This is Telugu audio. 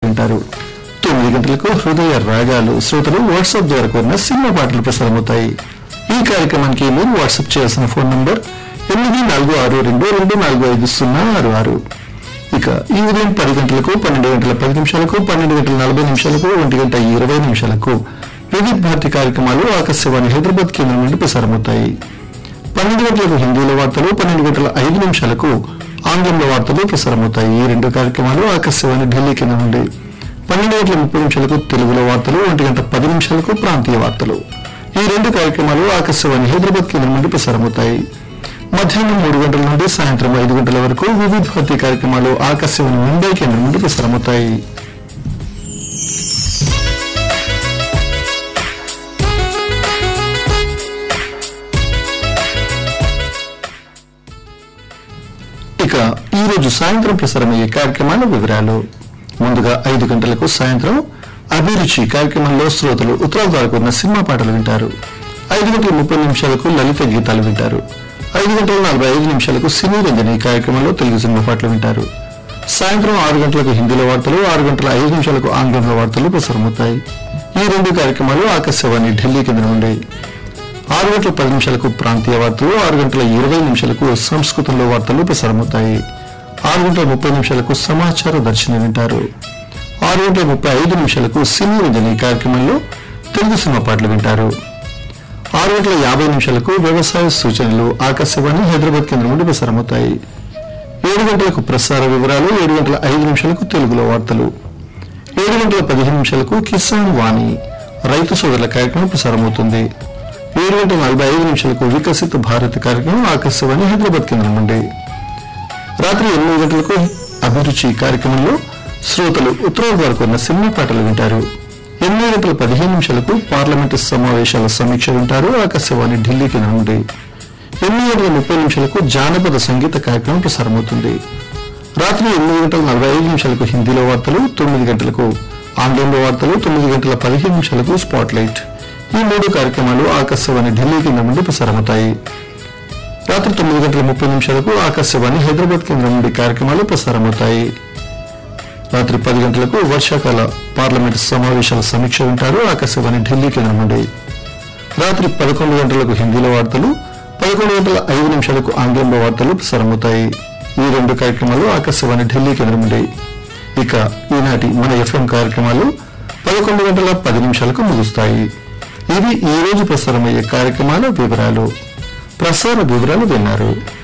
వింటారు తొమ్మిది గంటలకు హృదయ రాగాలు శ్రోతలు వాట్సాప్ ద్వారా కోరిన సినిమా పాటలు ప్రసారమవుతాయి ఈ కార్యక్రమానికి మీరు వాట్సాప్ చేయాల్సిన ఫోన్ నంబర్ ఎనిమిది నాలుగు ఆరు రెండు రెండు నాలుగు ఐదు సున్నా ఆరు ఆరు ఇక ఈ ఉదయం పది గంటలకు పన్నెండు గంటల పది నిమిషాలకు పన్నెండు గంటల నలభై నిమిషాలకు ఒంటి గంట ఇరవై నిమిషాలకు వివిధ భారతి కార్యక్రమాలు ఆకాశవాణి హైదరాబాద్ కేంద్రం నుండి ప్రసారమవుతాయి పన్నెండు గంటలకు హిందీలో వార్తలు పన్నెండు గంటల ఐదు నిమిషాలకు ఆంగ్లంలో వార్తలు ప్రసారమవుతాయి ఈ రెండు కార్యక్రమాలు ఆకాశవాణి ఢిల్లీ కేంద్రం నుండి పన్నెండు గంటల ముప్పై నిమిషాలకు తెలుగులో వార్తలు ఒంటి గంట పది నిమిషాలకు ప్రాంతీయ వార్తలు ఈ రెండు కార్యక్రమాలు ఆకాశవాణి హైదరాబాద్ కేంద్రం నుండి ప్రసారమవుతాయి మధ్యాహ్నం మూడు గంటల నుండి సాయంత్రం ఐదు గంటల వరకు వివిధ భారతి కార్యక్రమాలు ఆకాశవాణి ముంబై కేంద్రం నుండి ప్రసారమవుతాయి ఇక ఈ రోజు సాయంత్రం ప్రసారమయ్యే కార్యక్రమాల వివరాలు ముందుగా ఐదు గంటలకు సాయంత్రం అభిరుచి కార్యక్రమంలో శ్రోతలు ఉత్తరాల ద్వారా కూడిన సినిమా పాటలు వింటారు ఐదు గంటల ముప్పై నిమిషాలకు లలిత గీతాలు వింటారు ఐదు గంటల నలభై ఐదు నిమిషాలకు సినీ రంజని కార్యక్రమంలో తెలుగు సినిమా పాటలు వింటారు సాయంత్రం ఆరు గంటలకు హిందీలో వార్తలు ఆరు గంటల ఐదు నిమిషాలకు ఆంగ్లంలో వార్తలు ప్రసారమవుతాయి ఈ రెండు కార్యక్రమాలు ఆకాశవాణి ఢిల్లీ కేంద్రం నుండి ఆరు గంటల పది నిమిషాలకు ప్రాంతీయ వార్తలు ఆరు గంటల ఇరవై నిమిషాలకు సంస్కృతంలో వార్తలు ప్రసారమవుతాయి ఆరు గంటల ముప్పై నిమిషాలకు సమాచార దర్శనం వింటారు ఆరు గంటల ముప్పై ఐదు నిమిషాలకు సినీ రంజని కార్యక్రమంలో తెలుగు సినిమా పాటలు వింటారు ఆరు గంటల యాభై నిమిషాలకు వ్యవసాయ సూచనలు ఆకాశవాణి హైదరాబాద్ కేంద్రం నుండి ప్రసారమవుతాయి ఏడు గంటలకు ప్రసార వివరాలు ఏడు గంటల ఐదు నిమిషాలకు తెలుగులో వార్తలు ఏడు గంటల పదిహేను నిమిషాలకు కిసాన్ వాణి రైతు సోదరుల కార్యక్రమం ప్రసారమవుతుంది ఏడు గంటల నలభై ఐదు నిమిషాలకు వికసిత భారత్ కార్యక్రమం ఆకాశవాణి హైదరాబాద్ కేంద్రం నుండి రాత్రి ఎనిమిది గంటలకు అభిరుచి కార్యక్రమంలో శ్రోతలు ఉత్తరాల ద్వారా కొన్న సినిమా పాటలు వింటారు ఎనిమిది గంటల పదిహేను నిమిషాలకు పార్లమెంటు సమావేశాల సమీక్ష వింటారు ఆకాశవాణి ఢిల్లీ కేంద్రం నుండి ఎనిమిది గంటల ముప్పై నిమిషాలకు జానపద సంగీత కార్యక్రమం ప్రసారమవుతుంది రాత్రి ఎనిమిది గంటల నలభై ఐదు నిమిషాలకు హిందీలో వార్తలు తొమ్మిది గంటలకు ఆంగ్లంలో వార్తలు తొమ్మిది గంటల పదిహేను నిమిషాలకు స్పాట్ లైట్ ఈ మూడు కార్యక్రమాలు ఆకాశవాణి ఢిల్లీ కేంద్రం నుండి ప్రసారమవుతాయి రాత్రి తొమ్మిది గంటల ముప్పై నిమిషాలకు ఆకాశవాణి హైదరాబాద్ కేంద్రం నుండి కార్యక్రమాలు ప్రసారమవుతాయి రాత్రి పది గంటలకు వర్షాకాల పార్లమెంట్ సమావేశాల సమీక్ష వింటారు ఆకాశవాణి ఢిల్లీ కేంద్రం నుండి రాత్రి పదకొండు గంటలకు హిందీలో వార్తలు పదకొండు గంటల ఐదు నిమిషాలకు ఆంగ్లంలో వార్తలు ప్రసారమవుతాయి ఈ రెండు కార్యక్రమాలు ఆకాశవాణి ఢిల్లీ కేంద్రం నుండి ఇక ఈనాటి మన ఎఫ్ఎం కార్యక్రమాలు పదకొండు గంటల పది నిమిషాలకు ముగుస్తాయి ఇవి ఈ రోజు ప్రసారమయ్యే కార్యక్రమాల వివరాలు ప్రసార వివరాలు విన్నారు